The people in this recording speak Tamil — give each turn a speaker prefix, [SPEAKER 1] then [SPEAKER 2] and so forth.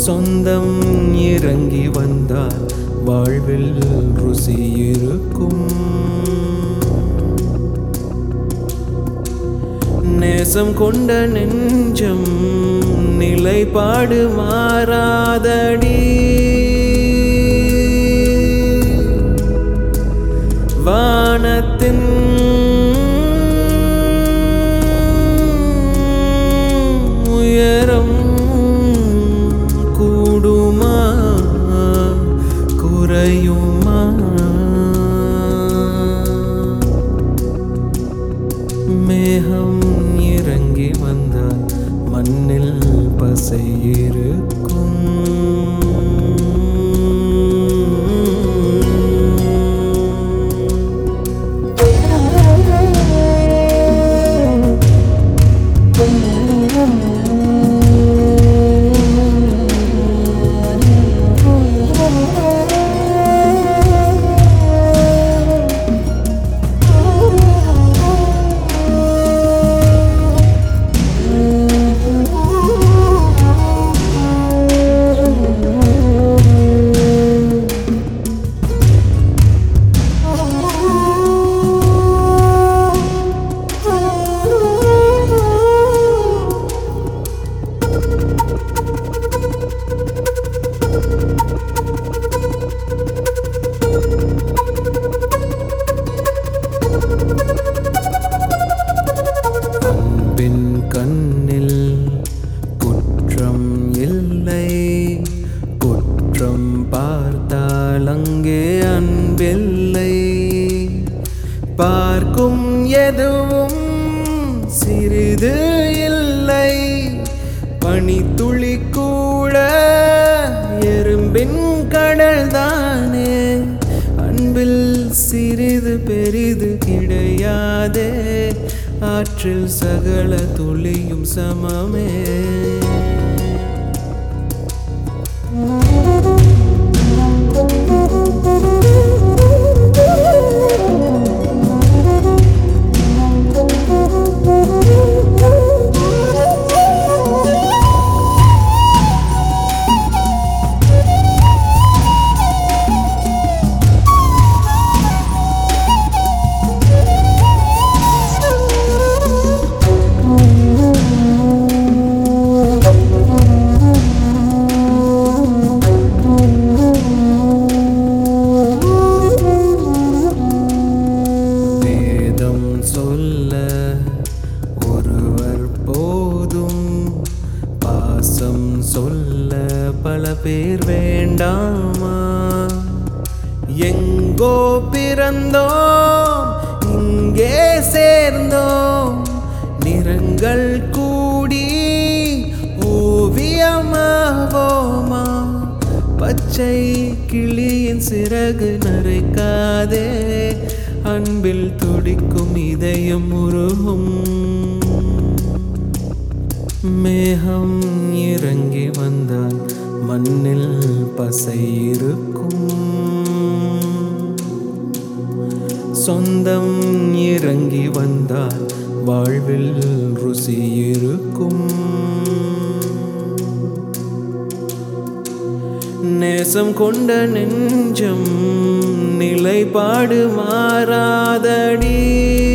[SPEAKER 1] சொந்தம் இறங்கி வந்தால் வாழ்வில் ருசி இருக்கும் நேசம் கொண்ட நெஞ்சம் நிலைப்பாடு மாறாதடி வானத்தின் உயரம் கூடுமா குறையுமா மேகம் இறங்கி வந்தால் மண்ணில் பசை இருக்கும் அன்பின் கண்ணில் குற்றம் இல்லை குற்றம் பார்த்தால் அங்கே அன்பில்லை பார்க்கும் எதுவும் சிறிது இல்லை பனித்துளி கூட எறும்பின் கடல் தானே அன்பில் சிறிது பெரிது கிடையாதே ஆற்றில் சகல துளியும் சமமே வேதம் சொல்ல ஒருவர் போதும் பாசம் சொல்ல பல பேர் வேண்டாமா எங்கோ பிறந்தோம் இங்கே சேர்ந்தோம் நிறங்கள் கூடி ஓவியமாவோமா பச்சை கிளியின் சிறகு நரைக்காதே அன்பில் துடிக்கும் இதயம் உருகும் மேகம் இறங்கி வந்தால் மண்ணில் பசை இருக்கும் சொந்தம் இறங்கி வந்தால் வாழ்வில் ருசி இருக்கும் நேசம் கொண்ட நெஞ்சம் நிலைப்பாடு மாறாதடி